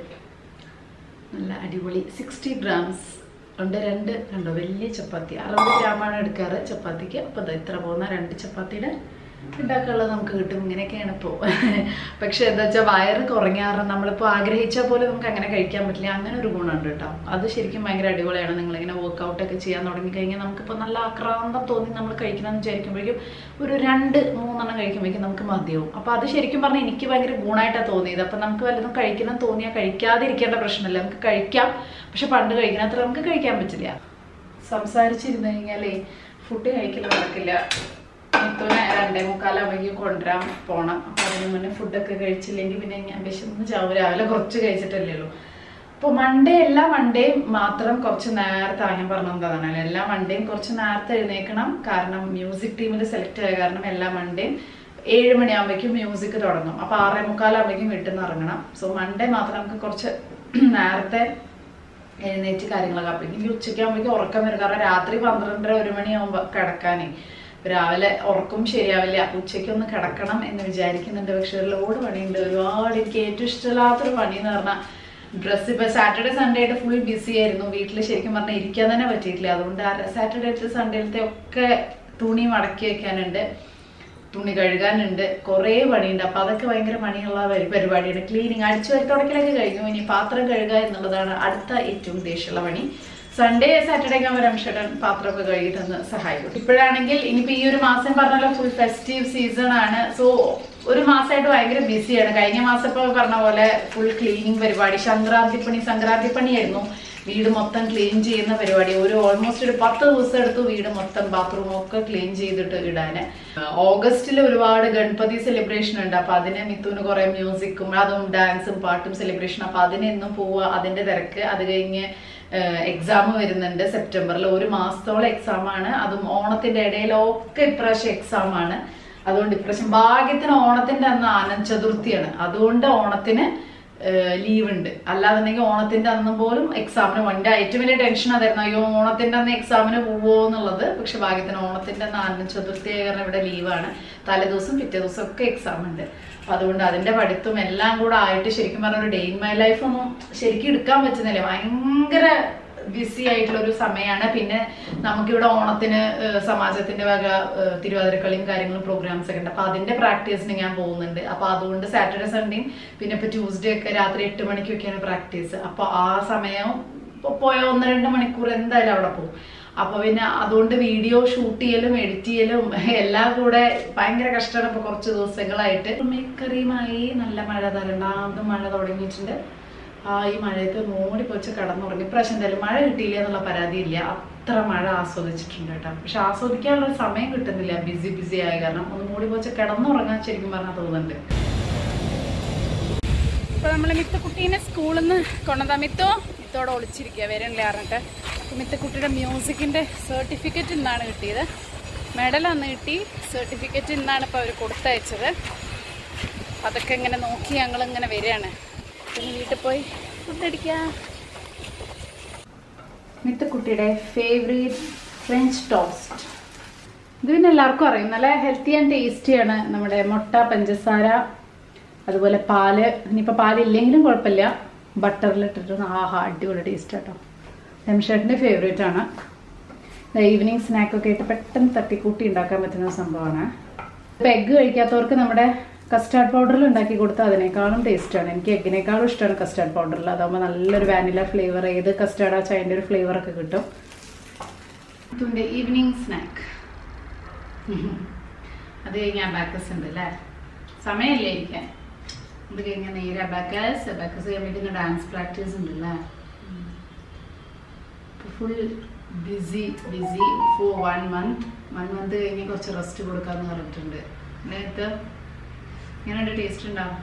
നല്ല അടിപൊളി സിക്സ്റ്റി ഗ്രാംസ് ഉണ്ട് രണ്ട് കണ്ടോ വലിയ ചപ്പാത്തി അറുപത് ഗ്രാമാണ് എടുക്കാറ് ചപ്പാത്തിക്ക് അപ്പോൾ ദാ ഇത്ര പോകുന്ന രണ്ട് ചപ്പാത്തിയുടെ ഉണ്ടാക്കാനുള്ളത് നമുക്ക് കിട്ടും ഇങ്ങനെയൊക്കെയാണ് ഇപ്പോൾ പക്ഷെ എന്താ വെച്ചാൽ വയറ് കുറഞ്ഞാറ് നമ്മളിപ്പോൾ ആഗ്രഹിച്ച പോലെ നമുക്ക് അങ്ങനെ കഴിക്കാൻ പറ്റില്ല അങ്ങനെ ഒരു ഗുണമുണ്ട് കേട്ടോ അത് ശരിക്കും ഭയങ്കര അടിപൊളിയാണ് നിങ്ങളിങ്ങനെ വർക്കൗട്ട് ഒക്കെ ചെയ്യാൻ തുടങ്ങി കഴിഞ്ഞാൽ നമുക്കിപ്പോൾ നല്ല ആക്രാന്തം തോന്നി നമ്മൾ കഴിക്കണമെന്ന് വിചാരിക്കുമ്പോഴേക്കും ഒരു രണ്ട് മൂന്നെണ്ണം കഴിക്കുമ്പോഴേക്കും നമുക്ക് മതിയാവും അപ്പോൾ അത് ശരിക്കും പറഞ്ഞാൽ എനിക്ക് ഭയങ്കര ഗുണമായിട്ടാണ് തോന്നിയത് അപ്പോൾ നമുക്ക് വല്ലതും കഴിക്കണം തോന്നിയാൽ കഴിക്കാതിരിക്കേണ്ട പ്രശ്നമില്ല നമുക്ക് കഴിക്കാം പക്ഷെ പണ്ട് കഴിക്കുന്ന അത്ര നമുക്ക് കഴിക്കാൻ പറ്റില്ല സംസാരിച്ചിരുന്നു കഴിഞ്ഞാലേ ഫുഡ് കഴിക്കൽ നടക്കില്ല മുത്തുനെ രണ്ടേ മുക്കാലാകുമ്പോഴേക്കും കൊണ്ടുവരാൻ പോണം അപ്പോൾ അതിന് മുന്നേ ഫുഡൊക്കെ കഴിച്ചില്ലെങ്കിൽ പിന്നെ ഞാൻ വിശന്ന് ചാവും രാവിലെ കുറച്ച് കഴിച്ചിട്ടല്ലേ ഉള്ളൂ അപ്പോൾ മൺഡേ എല്ലാ മൺഡേയും മാത്രം കുറച്ച് നേരത്തെ ആ, ഞാൻ പറഞ്ഞതാണ് എല്ലാ മൺഡേയും കുറച്ച് നേരത്തെ എഴുന്നേക്കണം കാരണം മ്യൂസിക് ടീമിൽ സെലക്ട് ആയ കാരണം എല്ലാ മൺഡേയും ഏഴ് മണിയാകുമ്പോഴേക്കും മ്യൂസിക് തുടങ്ങും അപ്പൊ ആറേ മുക്കാലാകുമ്പോഴേക്കും വീട്ടിൽ നിന്ന് ഇറങ്ങണം സോ മൺഡേ മാത്രം നമുക്ക് കുറച്ച് നേരത്തെ എഴുന്നേറ്റ് കാര്യങ്ങളൊക്കെ അപ്പം എനിക്ക് ഉച്ചയ്ക്കാകുമ്പോഴേക്കും ഉറക്കം വരും കാരണം രാത്രി പന്ത്രണ്ടര ഒരു മണിയാകുമ്പോൾ കിടക്കാനേ രാവിലെ ഉറക്കം ശരിയാവില്ല ഉച്ചയ്ക്ക് ഒന്ന് കിടക്കണം എന്ന് വിചാരിക്കുന്നുണ്ട് പക്ഷെ ഒരു ലോഡ് പണിയുണ്ട് ഒരുപാട് എനിക്ക് ഏറ്റവും ഇഷ്ടമില്ലാത്തൊരു പണി എന്ന് പറഞ്ഞാൽ ഡ്രസ്സ് ഇപ്പൊ സാറ്റർഡേ സൺഡേ ആയിട്ട് ഫുൾ ബിസി ആയിരുന്നു വീട്ടിൽ ശരിക്കും പറഞ്ഞാൽ ഇരിക്കാൻ തന്നെ പറ്റിയിട്ടില്ല അതുകൊണ്ട് സാറ്റർഡേത്തെ സൺഡേലത്തെ ഒക്കെ തുണി മടക്കി വെക്കാനുണ്ട് തുണി കഴുകാനുണ്ട് കുറേ പണിയുണ്ട് അപ്പൊ അതൊക്കെ ഭയങ്കര പണിയുള്ള പരി- പരിപാടിയാണ് ക്ലീനിങ് അടിച്ചു വരി തുടക്കലൊക്കെ കഴിഞ്ഞു ഇനി പാത്രം കഴുകുക എന്നുള്ളതാണ് അടുത്ത ഏറ്റവും ദേഷ്യമുള്ള പണി സൺഡേ സാറ്റർഡേ ആകുമ്പോൾ രമേശേട്ടൻ പാത്രമൊക്കെ കഴുകിയിട്ടൊന്ന് സഹായിക്കും ഇപ്പോഴാണെങ്കിൽ ഇനിയിപ്പോ ഈ ഒരു മാസം പറഞ്ഞല്ലോ ഫുൾ ഫെസ്റ്റീവ് സീസൺ ആണ് സോ ഒരു മാസമായിട്ട് ഭയങ്കര ബിസിയാണ് കഴിഞ്ഞ മാസം ഇപ്പൊ പറഞ്ഞ പോലെ ഫുൾ ക്ലീനിങ് പരിപാടി സംക്രാന്തി പണി സംക്രാന്തി പണിയായിരുന്നു വീട് മൊത്തം ക്ലീൻ ചെയ്യുന്ന പരിപാടി ഒരു ഓൾമോസ്റ്റ് ഒരു പത്ത് ദിവസം എടുത്തു വീട് മൊത്തം ബാത്റൂം ഒക്കെ ക്ലീൻ ചെയ്തിട്ട് ഇടാന് ഓഗസ്റ്റിൽ ഒരുപാട് ഗണപതി സെലിബ്രേഷൻ ഉണ്ട് അപ്പൊ അതിന് മിത്തുവിന് കുറെ മ്യൂസിക്കും അതും ഡാൻസും പാട്ടും സെലിബ്രേഷൻ അപ്പൊ അതിനെന്നും പോവുക അതിന്റെ തിരക്ക് അത് കഴിഞ്ഞ് എക്സാം വരുന്നുണ്ട് സെപ്റ്റംബറിൽ ഒരു മാസത്തോളം എക്സാം ആണ് അതും ഓണത്തിന്റെ ഇടയിലൊക്കെ ഇപ്രാവശ്യം എക്സാം ആണ് അതുകൊണ്ട് ഇപ്രാവശ്യം ഭാഗ്യത്തിന് ഓണത്തിന്റെ അന്ന് ആനന്ദ് ചതുർത്ഥിയാണ് അതുകൊണ്ട് ഓണത്തിന് ലീവ് ഉണ്ട് അല്ലാന്നുണ്ടെങ്കിൽ ഓണത്തിന്റെ അന്ന് പോലും എക്സാമിന് വണ്ടി ഏറ്റവും വലിയ ടെൻഷൻ അതായിരുന്നു അയ്യോ ഓണത്തിന്റെ അന്ന് എക്സാമിന് പോവോ എന്നുള്ളത് പക്ഷെ ഭാഗ്യത്തിന് ഓണത്തിന്റെ അന്ന് ആനന്ദ് ചതുർത്ഥി ആയ കാരണം ഇവിടെ ലീവാണ് തലേദിവസം പിറ്റേ ദിവസം ഒക്കെ എക്സാം ഉണ്ട് അപ്പൊ അതുകൊണ്ട് അതിന്റെ പഠിത്തം എല്ലാം കൂടെ ആയിട്ട് ശരിക്കും പറഞ്ഞ ഒരു ഡേ ഇൻ മൈ ലൈഫ് ഒന്നും ശരിക്കും എടുക്കാൻ പറ്റുന്നില്ല ഭയങ്കര ബിസി ആയിട്ടുള്ള ഒരു സമയമാണ് പിന്നെ നമുക്കിവിടെ ഓണത്തിന് ഏഹ്, സമാജത്തിന്റെ വക ഏഹ്, തിരുവാതിരക്കളിയും കാര്യങ്ങളും പ്രോഗ്രാംസ് ഒക്കെ ഉണ്ട് അപ്പൊ അതിന്റെ പ്രാക്ടീസിന് ഞാൻ പോകുന്നുണ്ട് അപ്പൊ അതുകൊണ്ട് സാറ്റർഡേ സൺഡേയും പിന്നെ ഇപ്പൊ ട്യൂസ്ഡേ ഒക്കെ രാത്രി എട്ട് മണിക്കൊക്കെയാണ് പ്രാക്ടീസ് അപ്പൊ ആ സമയം ഇപ്പൊ പോയ ഒന്ന് രണ്ട് മണിക്കൂർ എന്തായാലും അവിടെ പോകും അപ്പൊ പിന്നെ അതുകൊണ്ട് വീഡിയോ ഷൂട്ട് ചെയ്യലും എഡിറ്റ് ചെയ്യലും എല്ലാം കൂടെ ഭയങ്കര കഷ്ടമാണ് ഇപ്പൊ കുറച്ച് ദിവസങ്ങളായിട്ട് മേക്കറിയുമായി നല്ല മഴ രണ്ടാമത് മഴ തുടങ്ങിയിട്ടുണ്ട് ആ ഈ മഴയത്ത് മൂടി പൊച്ച് കടന്നുറങ്ങി ഇപ്രാവശ്യം എന്തായാലും മഴ കിട്ടിയില്ല എന്നുള്ള പരാതിയില്ല അത്ര മഴ ആസ്വദിച്ചിട്ടുണ്ട് കേട്ടോ പക്ഷെ ആസ്വദിക്കാനുള്ള ഒരു സമയം കിട്ടുന്നില്ല ബിസി ബിസി ആയ കാരണം ഒന്ന് മൂടി പൊച്ച് കിടന്നുറങ്ങാൻ ശരിക്കും പറഞ്ഞാൽ തോന്നുന്നുണ്ട് ഇപ്പൊ നമ്മള് മിത്തുക്കുട്ടീനെ സ്കൂളിൽ നിന്ന് കൊണ്ടുവന്നാ മിത്തോ മിത്തോടെ ഒളിച്ചിരിക്കുക വരണില്ല പറഞ്ഞിട്ട് അപ്പൊ മിത്തുക്കുട്ടിയുടെ മ്യൂസിക്കിന്റെ സർട്ടിഫിക്കറ്റ് ഇന്നാണ് കിട്ടിയത് മെഡൽ അന്ന് കിട്ടി സർട്ടിഫിക്കറ്റ് ഇന്നാണ് ഇപ്പൊ അവർ കൊടുത്തയച്ചത് അതൊക്കെ ഇങ്ങനെ നോക്കി ഞങ്ങൾ ഇങ്ങനെ വരികയാണ് പിന്നെ വീട്ടിൽ പോയി ഫുഡ് അടിക്കാം മിത്തക്കുട്ടിയുടെ ഫേവറേറ്റ് ഫ്രഞ്ച് ടോസ്റ്റ് ഇത് പിന്നെ എല്ലാവർക്കും അറിയും നല്ല ഹെൽത്തി ആൻഡ് ടേസ്റ്റിയാണ് നമ്മുടെ മുട്ട പഞ്ചസാര അതുപോലെ പാല് ഇനിയിപ്പോൾ പാലില്ലെങ്കിലും കുഴപ്പമില്ല ബട്ടറിലിട്ടിട്ട് ആഹാ അടിപൊളി ടേസ്റ്റ് കേട്ടോ രമേശേട്ടൻ്റെ ഫേവറേറ്റ് ആണ് ഈവനിങ് സ്നാക്കൊക്കെ ആയിട്ട് പെട്ടെന്ന് തട്ടിക്കൂട്ടി ഉണ്ടാക്കാൻ പറ്റുന്ന സംഭവമാണ് ഇപ്പം എഗ്ഗ് കഴിക്കാത്തവർക്ക് നമ്മുടെ കസ്റ്റാർഡ് പൗഡറിൽ ഉണ്ടാക്കി കൊടുത്താൽ അതിനേക്കാളും ടേസ്റ്റാണ് എനിക്ക് എഗ്ഗിനേക്കാളും ഇഷ്ടമാണ് കസ്റ്റാർഡ് പൗഡറിൽ അതാകുമ്പോൾ നല്ലൊരു വാനില ഫ്ലേവർ ഏത് കസ്റ്റാർഡ് ആ അതിൻ്റെ ഒരു ഫ്ലേവർ ഒക്കെ കിട്ടും ഇതിൻ്റെ ഈവനിങ് സ്നാക്ക് അത് കഴിഞ്ഞ് അബാക്കസ് ഉണ്ട് അല്ലേ സമയമില്ലേ ഇരിക്കാൻ അത് കഴിഞ്ഞാൽ നേരെ അബാക്കസ് അബാക്കസ് കഴിയുമ്പോഴത്തേക്ക് ഡാൻസ് പ്രാക്ടീസ് ഉണ്ട് അല്ലേ full busy busy for one month one month കഴിഞ്ഞ് കുറച്ച് റെസ്റ്റ് കൊടുക്കാന്ന് പറഞ്ഞിട്ടുണ്ട് നേരത്തെ എങ്ങനെയുണ്ട് ടേസ്റ്റ് ഉണ്ടാവും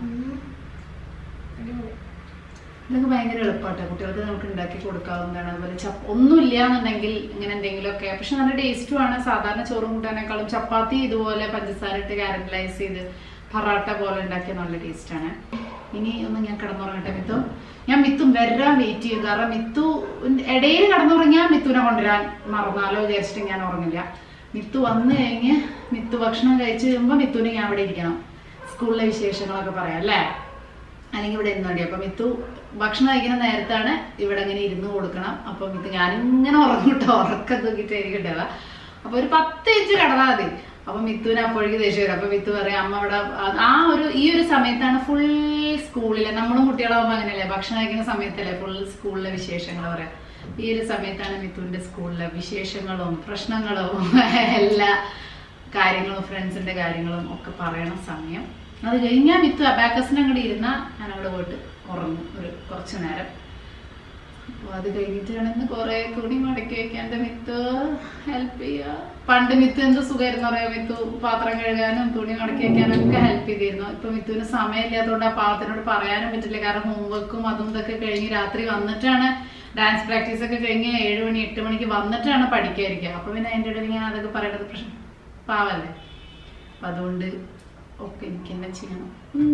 ഇതൊക്കെ ഭയങ്കര എളുപ്പമാട്ടോ കുട്ടികൾക്ക് നമുക്ക് ഉണ്ടാക്കി കൊടുക്കാവുന്നതാണ് അതുപോലെ ചപ്പ ഒന്നുമില്ല എന്നുണ്ടെങ്കിൽ ഇങ്ങനെ എന്തെങ്കിലുമൊക്കെ പക്ഷെ നല്ല ടേസ്റ്റും ആണ് സാധാരണ ചോറും കൂട്ടാനേക്കാളും ചപ്പാത്തി ഇതുപോലെ പഞ്ചസാര ഇട്ട് കാരമലൈസ് ചെയ്ത് പൊറാട്ട പോലെ ഉണ്ടാക്കിയ നല്ല ടേസ്റ്റാണ് ഇനി ഒന്ന് ഞാൻ കിടന്നുറങ്ങട്ടെ മിത്തു ഞാൻ മിത്തും വരാൻ വെയിറ്റ് ചെയ്യും കാരണം മിത്തു ഇടയിൽ കിടന്നുറങ്ങിയാൽ മിത്തുവിനെ കൊണ്ടുവരാൻ മറന്നാലോ വിചാരിച്ചിട്ട് ഞാൻ ഉറങ്ങില്ല മിത്തു വന്നു കഴിഞ്ഞ് മിത്തു ഭക്ഷണം കഴിച്ച് കഴിയുമ്പോൾ മിത്തുവിന് ഞാൻ അവിടെ ഇരിക്കണം സ്കൂളിലെ വിശേഷങ്ങളൊക്കെ പറയാം അല്ലേ അല്ലെങ്കിൽ ഇവിടെ ഇരുന്ന് മതി അപ്പൊ മിത്തു ഭക്ഷണം കഴിക്കുന്ന നേരത്താണ് ഇവിടെ ഇങ്ങനെ ഇരുന്ന് കൊടുക്കണം അപ്പൊ മിത്തു ഞാനിങ്ങനെ ഉറങ്ങിട്ടോ ഉറക്കം തൂക്കിട്ട് ഇരിക്കട്ടേവ അപ്പൊ ഒരു പത്ത് ഇഞ്ച് കിടന്നാൽ മതി അപ്പൊ മിത്തുവിന് അപ്പോഴേക്ക് ദേഷ്യം വരും അപ്പൊ മിത്തു പറയും അമ്മ അവിടെ ആ- ആ ഒരു ഈ ഒരു സമയത്താണ് ഫുൾ സ്കൂളിലെ നമ്മളും കുട്ടികളാവുമ്പോ അങ്ങനെയല്ലേ ഭക്ഷണം കഴിക്കുന്ന സമയത്തല്ലേ ഫുൾ സ്കൂളിലെ വിശേഷങ്ങൾ പറയാം ഈ ഒരു സമയത്താണ് മിത്തുവിന്റെ സ്കൂളിലെ വിശേഷങ്ങളും പ്രശ്നങ്ങളും എല്ലാ കാര്യങ്ങളും ഫ്രണ്ട്സിന്റെ കാര്യങ്ങളും ഒക്കെ പറയണ സമയം അത് കഴിഞ്ഞാൽ മിത്തു അബാക്കസിന് അങ്ങോട്ട് ഇരുന്നാൽ ഞാൻ അവിടെ പോയിട്ട് ഉറങ്ങും ഒരു കുറച്ചു നേരം അപ്പൊ അത് കഴിഞ്ഞിട്ടാണെന്ന് കുറെ തുണി മടക്കി വെക്കാണ്ട് മിത്ത് ഹെൽപ്പ് ചെയ്യുക പണ്ട് മിത്ത് എന്ത് സുഖമായിരുന്നു പറയാം മിത്തു പാത്രം കഴുകാനും തുണി മടക്കി വെക്കാനും ഒക്കെ ഹെൽപ്പ് ചെയ്തിരുന്നു ഇപ്പൊ മിത്തുവിന് സമയമില്ലാത്തതുകൊണ്ട് ആ പാവത്തിനോട് പറയാനും പറ്റില്ല കാരണം ഹോംവർക്കും അതും ഇതൊക്കെ കഴിഞ്ഞ് രാത്രി വന്നിട്ടാണ് ഡാൻസ് പ്രാക്ടീസ് ഒക്കെ കഴിഞ്ഞ് ഏഴ് മണി എട്ട് മണിക്ക് വന്നിട്ടാണ് പഠിക്കാതിരിക്കുക അപ്പൊ പിന്നെ അതിന്റെ ഇടയിൽ ഞാൻ അതൊക്കെ പറയേണ്ടത് പ്രശ്നം പാവല്ലേ അപ്പൊ അതുകൊണ്ട് ഒക്കെ എനിക്ക് തന്നെ ചെയ്യണം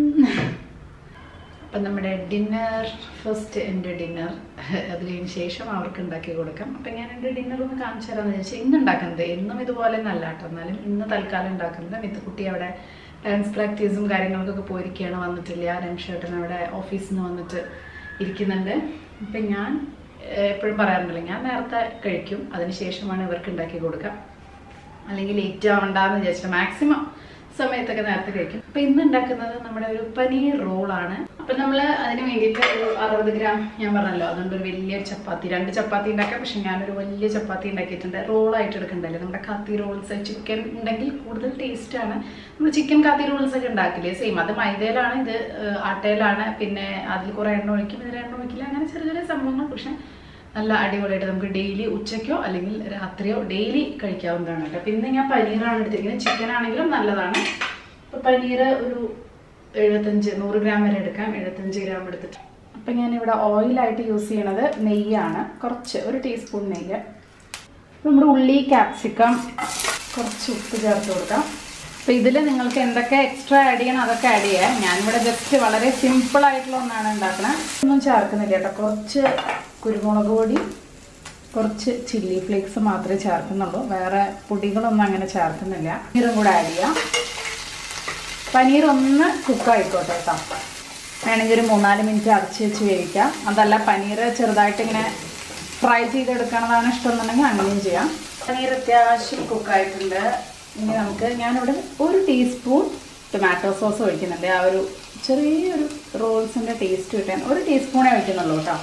അപ്പം നമ്മുടെ ഡിന്നർ ഫസ്റ്റ് എൻ്റെ ഡിന്നർ അത് കഴിഞ്ഞ ശേഷം അവർക്ക് ഉണ്ടാക്കി കൊടുക്കാം അപ്പം ഞാൻ എൻ്റെ ഡിന്നർ ഒന്ന് കാണിച്ചു തരാമെന്ന് ചോദിച്ചാൽ ഇന്ന് ഉണ്ടാക്കുന്നത് എന്നും ഇതുപോലെ ഒന്നല്ല കേട്ടോ എന്നാലും ഇന്ന് തൽക്കാലം ഉണ്ടാക്കുന്നത് മിത്തുക്കുട്ടി അവിടെ ഡാൻസ് പ്രാക്ടീസും കാര്യങ്ങൾക്കൊക്കെ പോയിരിക്കുകയാണ് വന്നിട്ടില്ല രംഷേട്ടൻ അവിടെ ഓഫീസിൽ നിന്ന് വന്നിട്ട് ഇരിക്കുന്നുണ്ട് അപ്പം ഞാൻ എപ്പോഴും പറയാറുണ്ടല്ലോ ഞാൻ നേരത്തെ കഴിക്കും അതിന് ശേഷമാണ് ഇവർക്ക് ഉണ്ടാക്കി കൊടുക്കുക അല്ലെങ്കിൽ ലേറ്റ് ആവണ്ടെന്ന് വിചാരിച്ചിട്ട് മാക്സിമം സമയത്തൊക്കെ നേരത്തെ കഴിക്കും അപ്പൊ ഇന്ന് ഉണ്ടാക്കുന്നത് നമ്മുടെ ഒരു പനീർ റോളാണ് അപ്പൊ നമ്മൾ അതിന് വേണ്ടിയിട്ട് ഒരു അറുപത് ഗ്രാം ഞാൻ പറഞ്ഞല്ലോ അതുകൊണ്ട് ഒരു വലിയ ചപ്പാത്തി രണ്ട് ചപ്പാത്തി ഉണ്ടാക്കാം പക്ഷെ ഞാനൊരു വലിയ ചപ്പാത്തി ഉണ്ടാക്കിയിട്ടുണ്ട് റോളായിട്ട് എടുക്കണ്ടല്ലേ നമ്മുടെ കത്തി റോൾസ് ചിക്കൻ ഉണ്ടെങ്കിൽ കൂടുതൽ ടേസ്റ്റ് ആണ് നമ്മൾ ചിക്കൻ കത്തി റോൾസ് ഒക്കെ ഉണ്ടാക്കില്ലേ സെയിം അത് മൈദയിലാണ് ഇത് ഏഹ്, ആട്ടയിലാണ് പിന്നെ അതിൽ കുറെ എണ്ണ ഒഴിക്കും ഇതിൽ എണ്ണ ഒഴിക്കില്ല അങ്ങനെ ചെറിയ ചെറിയ സംഭവങ്ങൾ പക്ഷെ നല്ല അടിപൊളിയായിട്ട് നമുക്ക് ഡെയിലി ഉച്ചയ്ക്കോ അല്ലെങ്കിൽ രാത്രിയോ ഡെയിലി കഴിക്കാവുന്നതാണ് കേട്ടോ പിന്നെ ഞാൻ പനീറാണ് എടുത്തിരിക്കുന്നത് ചിക്കൻ ആണെങ്കിലും നല്ലതാണ് ഇപ്പൊ പനീർ ഒരു എഴുപത്തഞ്ച് നൂറ് ഗ്രാം വരെ എടുക്കാം എഴുപത്തഞ്ച് ഗ്രാം എടുത്തിട്ട് അപ്പൊ ഞാൻ ഇവിടെ ഓയിലായിട്ട് യൂസ് ചെയ്യണത് നെയ്യാണ് കുറച്ച് ഒരു ടീസ്പൂൺ നെയ്യ് നമ്മുടെ ഉള്ളി ക്യാപ്സിക്കം കുറച്ച് ഉപ്പ് ചേർത്ത് കൊടുക്കാം അപ്പോൾ ഇതിൽ നിങ്ങൾക്ക് എന്തൊക്കെ എക്സ്ട്രാ ആഡ് ചെയ്യണം അതൊക്കെ ആഡ് ചെയ്യാം ഞാനിവിടെ ജസ്റ്റ് വളരെ സിമ്പിൾ ആയിട്ടുള്ള ഒന്നാണ് ഉണ്ടാക്കുന്നത് ഒന്നും ചേർക്കുന്നില്ല കേട്ടോ കുറച്ച് കുരുമുളക് പൊടി കുറച്ച് ചില്ലി ഫ്ലേക്സ് മാത്രമേ ചേർക്കുന്നുള്ളൂ വേറെ പൊടികളൊന്നും അങ്ങനെ ചേർക്കുന്നില്ല പനീറും കൂടെ ആഡ് ചെയ്യാം പനീർ ഒന്ന് കുക്കായിക്കോട്ടെ കേട്ടോ വേണമെങ്കിൽ ഒരു മൂന്നാല് മിനിറ്റ് അടച്ച് വെച്ച് വേവിക്കാം അതല്ല പനീർ ചെറുതായിട്ട് ഇങ്ങനെ ഫ്രൈ ചെയ്തെടുക്കണതാണ് ഇഷ്ടം എന്നുണ്ടെങ്കിൽ അങ്ങനെയും ചെയ്യാം പനീർ അത്യാവശ്യം കുക്കായിട്ടുണ്ട് ഇനി നമുക്ക് ഞാനിവിടെ ഒരു ടീസ്പൂൺ ടൊമാറ്റോ സോസ് ഒഴിക്കുന്നുണ്ട് ആ ഒരു ചെറിയൊരു റോൾസിൻ്റെ ടേസ്റ്റ് കിട്ടാൻ ഒരു ടീസ്പൂണേ ഒഴിക്കുന്നുള്ളൂ കേട്ടോ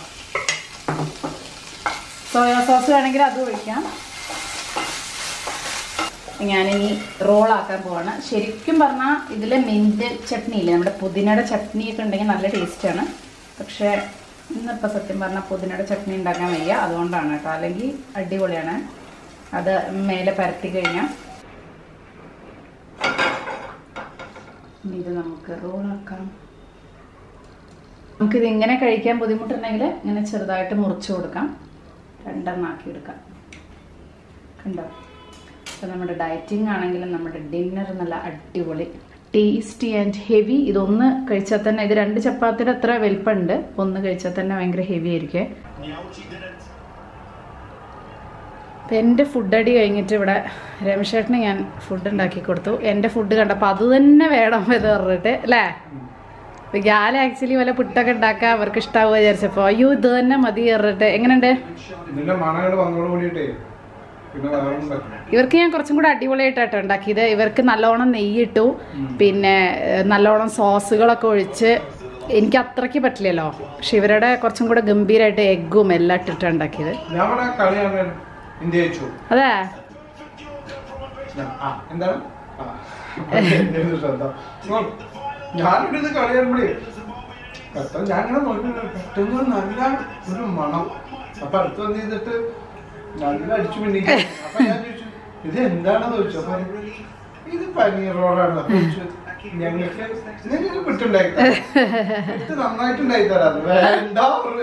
സോയാ സോസ് വേണമെങ്കിൽ അതും ഒഴിക്കാം ഞാനിനി റോളാക്കാൻ പോവാണ് ശരിക്കും പറഞ്ഞാൽ ഇതിൽ മിൻറ്റ് ചട്നി ഇല്ലേ നമ്മുടെ പുതിനയുടെ ചട്നി ഒക്കെ ഉണ്ടെങ്കിൽ നല്ല ടേസ്റ്റാണ് പക്ഷേ ഇന്നിപ്പോൾ സത്യം പറഞ്ഞാൽ പുതിനയുടെ ചട്നി ഉണ്ടാക്കാൻ വയ്യ അതുകൊണ്ടാണ് കേട്ടോ അല്ലെങ്കിൽ അടിപൊളിയാണ് അത് മേലെ പരത്തി കഴിഞ്ഞാൽ ഇനി ഇത് നമുക്ക് റോളാക്കാം നമുക്കിത് ഇങ്ങനെ കഴിക്കാൻ ബുദ്ധിമുട്ടുണ്ടെങ്കിൽ ഇങ്ങനെ ചെറുതായിട്ട് മുറിച്ച് കൊടുക്കാം രണ്ടെണ്ണാക്കി എടുക്കാം കണ്ടോ അപ്പോൾ നമ്മുടെ ഡയറ്റിംഗ് ആണെങ്കിലും നമ്മുടെ ഡിന്നർ നല്ല അടിപൊളി ടേസ്റ്റി ആൻഡ് ഹെവി ഇതൊന്ന് കഴിച്ചാൽ തന്നെ ഇത് രണ്ട് ചപ്പാത്തിയുടെ അത്ര വലിപ്പമുണ്ട് ഒന്ന് കഴിച്ചാൽ തന്നെ ഭയങ്കര ഹെവി ആയിരിക്കും അപ്പം എൻ്റെ ഫുഡ് അടി കഴിഞ്ഞിട്ട് ഇവിടെ രമേശേട്ടന് ഞാൻ ഫുഡ് ഉണ്ടാക്കി കൊടുത്തു എൻ്റെ ഫുഡ് കണ്ടപ്പോൾ അത് തന്നെ വേണം എന്ന് പറഞ്ഞിട്ട് അല്ലേ അപ്പം ഞാൻ ആക്ച്വലി വല്ല പുട്ടൊക്കെ ഉണ്ടാക്കാൻ അവർക്ക് ഇഷ്ടാവുക വിചാരിച്ചപ്പോൾ അയ്യോ ഇത് തന്നെ മതി പറഞ്ഞിട്ട് എങ്ങനെയുണ്ട് ഇതിന്റെ മണങ്ങൾ വന്നോട് കൂടിയിട്ടേ പിന്നെ വേറെ ഒന്നും പറ്റില്ല ഇവർക്ക് ഞാൻ കുറച്ചും കൂടെ അടിപൊളിയായിട്ടാട്ടോ ഉണ്ടാക്കിയത് ഇവർക്ക് നല്ലോണം നെയ്യിട്ടു പിന്നെ ഏഹ്, നല്ലോണം സോസുകളൊക്കെ ഒഴിച്ച് എനിക്ക് അത്രയ്ക്ക് പറ്റില്ലല്ലോ പക്ഷെ ഇവരുടെ കുറച്ചും കൂടെ ഗംഭീരമായിട്ട് എഗ്ഗും എല്ലാം ഇട്ടിട്ടാണ് ഉണ്ടാക്കിയത് ഞാൻ ഇവിടെ കളിയാണ് ഇന്ത്യ ജയിച്ചു അതെ ഞാൻ- ആ, എന്താണ് ആ, എന്റെ ഒരു ശ്രദ്ധ ഓ, ഞാനിവിടെ ഇത് കളിയാകുമ്പോഴേ പെട്ടെന്ന് ഞാൻ ഇങ്ങനെ നോക്കി പെട്ടെന്ന് നല്ല ഒരു മണം അപ്പൊ അടുത്ത് വന്ന് ചെയ്തിട്ട് നല്ല അടിച്ചു പിന്നി അപ്പൊ ഞാൻ ചോദിച്ചു ഇത് എന്താണെന്ന് ചോദിച്ചു അപ്പൊ ഇത് പനീർ റോളാണ് അപ്പൊ ചോദിച്ചു, ഞങ്ങൾക്ക് നിങ്ങൾക്ക് വിട്ടുണ്ടായി ഇത് നന്നായിട്ടുണ്ടായി തരാം വേണ്ട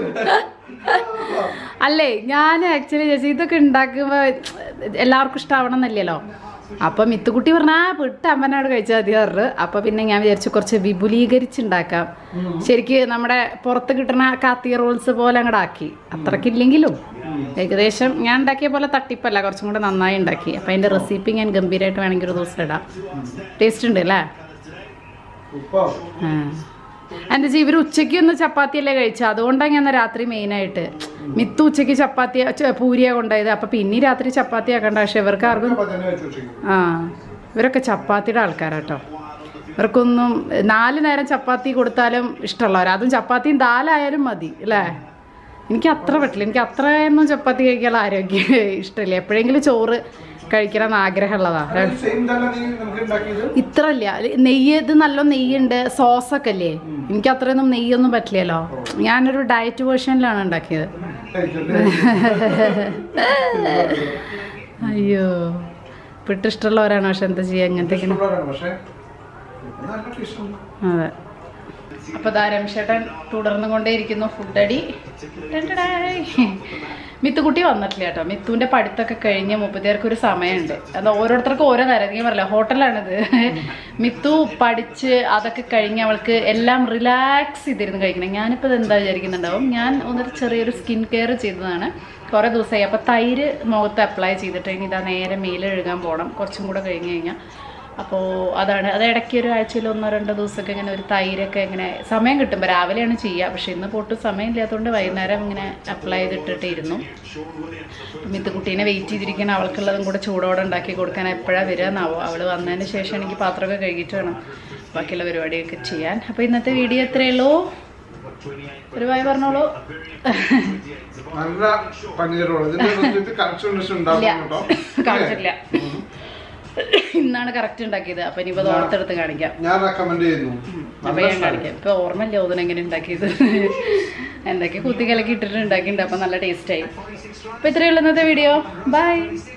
അല്ലേ ഞാൻ ആക്ച്വലി ചേച്ചി ഇതൊക്കെ ഉണ്ടാക്കുമ്പോൾ എല്ലാവർക്കും ഇഷ്ടമാവണം എന്നില്ലല്ലോ അപ്പം മിത്തുകുട്ടി പറഞ്ഞാ പിട്ട് അമ്മനോട് കഴിച്ചാൽ മതി പറഞ്ഞു അപ്പം പിന്നെ ഞാൻ വിചാരിച്ചു കുറച്ച് വിപുലീകരിച്ചുണ്ടാക്കാം ശരിക്ക് നമ്മുടെ പുറത്ത് കിട്ടുന്ന കാത്തി റോൾസ് പോലെ അങ്ങോട്ട് ആക്കി അത്രക്കില്ലെങ്കിലും ഏകദേശം ഞാൻ ഉണ്ടാക്കിയ പോലെ തട്ടിപ്പല്ല കുറച്ചും കൂടെ നന്നായി ഉണ്ടാക്കി അപ്പം അതിൻ്റെ റെസിപ്പി ഞാൻ ഗംഭീരമായിട്ട് വേണമെങ്കിൽ ഒരു ദിവസം ഇടാം ടേസ്റ്റ് ഉണ്ട് അല്ലേ ഉപ്പോ ആ. എന്താ വെച്ചാൽ ഇവർ ഉച്ചയ്ക്ക് ഒന്ന് ചപ്പാത്തിയല്ലേ കഴിച്ചത് അതുകൊണ്ടാണ് ഞാൻ രാത്രി മെയിനായിട്ട് മിത്തു ഉച്ചയ്ക്ക് ചപ്പാത്തി ച- പൂരിയാ കൊണ്ടുപോയത് അപ്പം പിന്നെ രാത്രി ചപ്പാത്തി ആക്കണ്ട പക്ഷെ ഇവർക്ക് ആർക്കും അപ്പൊ തന്നെ വെച്ചു ഉച്ചയ്ക്ക് ആ ഇവരൊക്കെ ചപ്പാത്തിയുടെ ആൾക്കാരാട്ടോ ഇവർക്കൊന്നും നാല് നേരം ചപ്പാത്തി കൊടുത്താലും ഇഷ്ടമുള്ളവർ അതും ചപ്പാത്തിയും ദാലായാലും മതി അല്ലേ എനിക്ക് അത്ര പറ്റില്ല എനിക്ക് അത്രയൊന്നും ചപ്പാത്തി കഴിക്കാനുള്ള ആരോഗ്യം ഇഷ്ടമില്ല എപ്പോഴെങ്കിലും ചോറ് കഴിക്കണം എന്ന് ആഗ്രഹമുള്ളതാണ് സെയിം തന്നെ നീ നമുക്ക് ഉണ്ടാക്കിയത് ഇത്ര ഇല്ല നെയ്യ് ഇത് നല്ല നെയ്യുണ്ട് സോസൊക്കെ അല്ലേ എനിക്ക് അത്രയൊന്നും നെയ്യൊന്നും പറ്റില്ലല്ലോ ഞാനൊരു ഡയറ്റ് വേർഷനിലാണ് ഉണ്ടാക്കിയത് അയ്യോ പിട്ട് ഇഷ്ടമുള്ളവരാണ് പക്ഷെ എന്താ ചെയ്യുക അങ്ങനത്തെ ഇഷ്ടമുള്ളവരാണ് പക്ഷേ ഇത് നല്ല ടേസ്റ്റ് ഉണ്ട് അതെ അപ്പോൾ ധാരംശേട്ടൻ തുടർന്നുകൊണ്ടേയിരിക്കുന്നു ഫുഡടി മിത്തുകുട്ടി വന്നിട്ടില്ല കേട്ടോ മിത്തുവിന്റെ പഠിത്തമൊക്കെ കഴിഞ്ഞ് മുപ്പത്തിയാർക്ക് ഒരു സമയമുണ്ട് അത് ഓരോരുത്തർക്കും ഓരോ നേരം നീ പറയില്ല ഹോട്ടലാണിത് മിത്തു പഠിച്ച് അതൊക്കെ കഴിഞ്ഞ് അവൾക്ക് എല്ലാം റിലാക്സ് ചെയ്തിരുന്ന് കഴിക്കണം ഞാനിപ്പോൾ ഇത് എന്താ വിചാരിക്കുന്നുണ്ടാവും ഞാൻ ഒന്നൊരു ചെറിയൊരു സ്കിൻ കെയർ ചെയ്തതാണ് കുറേ ദിവസമായി അപ്പോൾ തൈര് മുഖത്ത് അപ്ലൈ ചെയ്തിട്ട് ഇനി ഇതാ നേരെ മേല് കഴുകാൻ പോകണം കുറച്ചും കൂടെ കഴിഞ്ഞ് കഴിഞ്ഞാൽ അപ്പോൾ അതാണ് അത് ഇടയ്ക്ക് ഒരു ആഴ്ചയിൽ ഒന്നോ രണ്ടോ ദിവസമൊക്കെ ഇങ്ങനെ ഒരു തൈരൊക്കെ ഇങ്ങനെ സമയം കിട്ടുമ്പോൾ രാവിലെയാണ് ചെയ്യുക പക്ഷെ ഇന്ന് പൊട്ട് സമയം ഇല്ലാത്തതുകൊണ്ട് വൈകുന്നേരം ഇങ്ങനെ അപ്ലൈ ചെയ്തിട്ടിട്ട് ഇരുന്നു മിത്തുകുട്ടീനെ വെയിറ്റ് ചെയ്തിരിക്കാൻ അവൾക്കുള്ളതും കൂടെ ചൂടോടെ ഉണ്ടാക്കി കൊടുക്കാൻ എപ്പോഴാണ് വരിക എന്നാവോ അവൾ വന്നതിന് ശേഷം എനിക്ക് പാത്രമൊക്കെ കഴുകിയിട്ട് വേണം ബാക്കിയുള്ള പരിപാടിയൊക്കെ ചെയ്യാൻ അപ്പോൾ ഇന്നത്തെ വീഡിയോ എത്രയേ ഉള്ളൂ ഒരു വായ പറഞ്ഞോളൂ നല്ല പനീറുള്ളത് ഇതിന്റെ റിസൾട്ട് കറക്ഷൻ ഇല്ല ഉണ്ടാവും കേട്ടോ കാണിച്ചില്ല ഇന്നാണ് കറക്റ്റ് ഉണ്ടാക്കിയത് അപ്പൊ ഇനിയിപ്പോ അത് ഓർത്തെടുത്ത് കാണിക്കാം ഞാൻ റെക്കമെൻഡ് ചെയ്യുന്നു അപ്പൊ നല്ല ഞാൻ കാണിക്കാം ഇപ്പൊ ഓർമ്മയില്ല ഓതിന് എങ്ങനെ ഉണ്ടാക്കിയത് എന്തൊക്കെ കുത്തി കലക്കി ഇട്ടിട്ട് ഉണ്ടാക്കിയിട്ടുണ്ട് അപ്പൊ നല്ല ടേസ്റ്റ് ആയി അപ്പൊ ഇത്രയുള്ള ഇന്നത്തെ വീഡിയോ ബൈ